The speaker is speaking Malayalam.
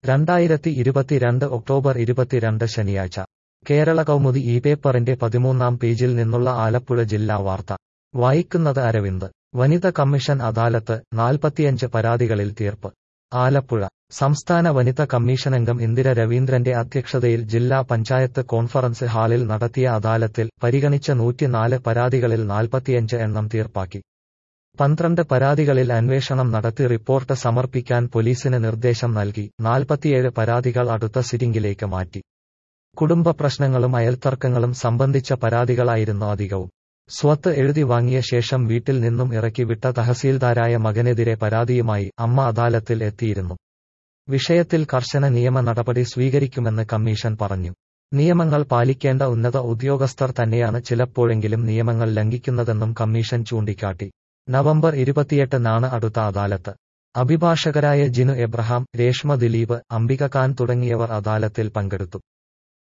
രണ്ടായിരത്തി ഇരുപത്തിരണ്ട് ഒക്ടോബർ ഇരുപത്തിരണ്ട് ശനിയാഴ്ച കേരള കൗമുദി ഈ പേപ്പറിന്റെ പതിമൂന്നാം പേജിൽ നിന്നുള്ള ആലപ്പുഴ ജില്ലാ വാർത്ത വായിക്കുന്നത് അരവിന്ദ് വനിത കമ്മീഷൻ അദാലത്ത് നാൽപ്പത്തിയഞ്ച് പരാതികളിൽ തീർപ്പ് ആലപ്പുഴ സംസ്ഥാന വനിത കമ്മീഷനംഗം ഇന്ദിര രവീന്ദ്രന്റെ അധ്യക്ഷതയിൽ ജില്ലാ പഞ്ചായത്ത് കോൺഫറൻസ് ഹാളിൽ നടത്തിയ അദാലത്തിൽ പരിഗണിച്ച നൂറ്റിനാല് പരാതികളിൽ നാൽപ്പത്തിയഞ്ച് എണ്ണം തീർപ്പാക്കി പന്ത്രണ്ട് പരാതികളിൽ അന്വേഷണം നടത്തി റിപ്പോർട്ട് സമർപ്പിക്കാൻ പോലീസിന് നിർദ്ദേശം നൽകി നാൽപ്പത്തിയേഴ് പരാതികൾ അടുത്ത സിറ്റിംഗിലേക്ക് മാറ്റി കുടുംബ പ്രശ്നങ്ങളും അയൽത്തർക്കങ്ങളും സംബന്ധിച്ച പരാതികളായിരുന്നു അധികവും സ്വത്ത് എഴുതി വാങ്ങിയ ശേഷം വീട്ടിൽ നിന്നും ഇറക്കി വിട്ട തഹസീൽദാരായ മകനെതിരെ പരാതിയുമായി അമ്മ അദാലത്തിൽ എത്തിയിരുന്നു വിഷയത്തിൽ കർശന നിയമ നടപടി സ്വീകരിക്കുമെന്ന് കമ്മീഷൻ പറഞ്ഞു നിയമങ്ങൾ പാലിക്കേണ്ട ഉന്നത ഉദ്യോഗസ്ഥർ തന്നെയാണ് ചിലപ്പോഴെങ്കിലും നിയമങ്ങൾ ലംഘിക്കുന്നതെന്നും കമ്മീഷൻ ചൂണ്ടിക്കാട്ടി നവംബർ ഇരുപത്തിയെട്ടിനാണ് അടുത്ത അദാലത്ത് അഭിഭാഷകരായ ജിനു എബ്രഹാം രേഷ്മ ദിലീപ് അംബിക ഖാൻ തുടങ്ങിയവർ അദാലത്തിൽ പങ്കെടുത്തു